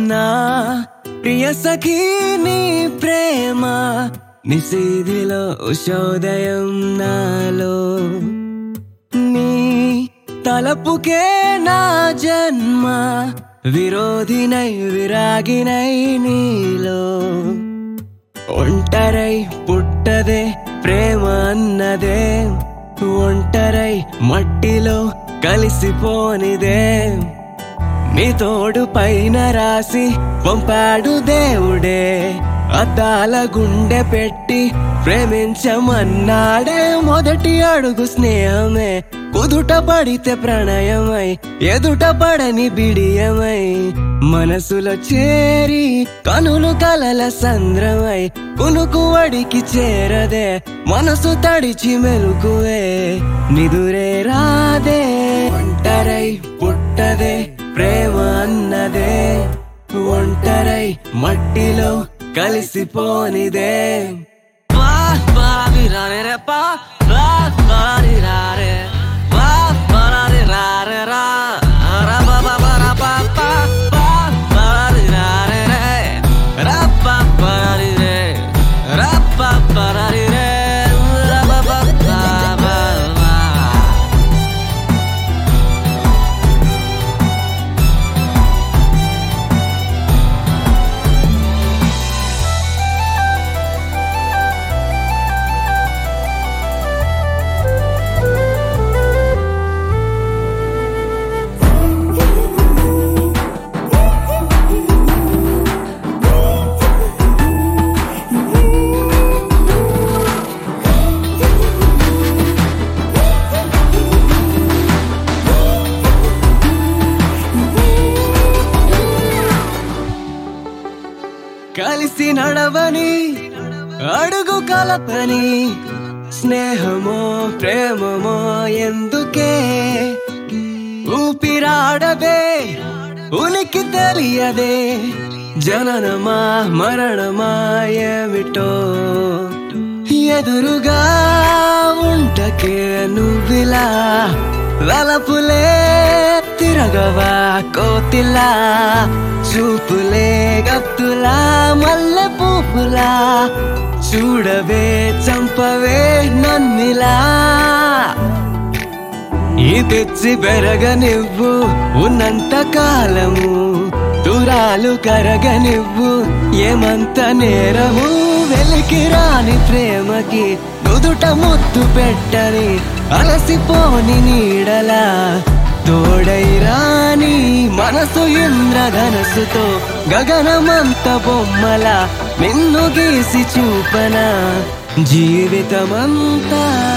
నా ప్రియ సఖీ నీ ప్రేమ నిశీధిలో ఉషోదయం నాలో నీ తలపుకే నా జన్మ విరోధినై విరాగినై నీలో ఒంటరై పుట్టదే ప్రేమ అన్నదే ఒంటరై మట్టిలో కలిసిపోనిదే నీ తోడు పైన రాసి పంపాడు దేవుడే అద్దాల గుండె పెట్టి ప్రేమించమన్నాడే మొదటి అడుగు స్నేహమే కుదుట పడితే ప్రణయమై ఎదుట పడని బిడియమై మనసులో చేరి కనులు కలల సంద్రమై కునుకు వడికి చేరదే మనసు తడిచి మెలుకువే నిదురే రాదే ఒంటరై పుట్టదే ప్రేమ అన్నదే ఒంటరై మట్టిలో కలిసిపోనిదే పా పారి రారే రే పా రా పారి రారే పా పారి రారే రా రా పా పా పా రా పా పా పా పారి రారే రే రా పా పారి రే రా పా పారి రే రా పా పా పా పా పా కలిసి నడవని అడుగు కలపని స్నేహమో ప్రేమమో ఎందుకే ఊపిరాడదే ఉనికి తెలియదే జననమా మరణమా ఏమిటో ఎదురుగా ఉంటకే నువ్విలా వలపులే తిరగవా కోతిలా చూపులే గత్తులా మల్లె పూపులా చూడవే చంపవే నన్నిలా ఈ తెచ్చి పెరగనివ్వు ఉన్నంత కాలము దూరాలు కరగనివ్వు ఏమంత నేరము వెలికి రాని ప్రేమకి నుదుట ముద్దు పెట్టని అలసిపోని నీడలా తోడై రాని మనసు ఇంద్రధనసుతో గగనమంత బొమ్మల నిన్ను గీసి చూపన జీవితమంతా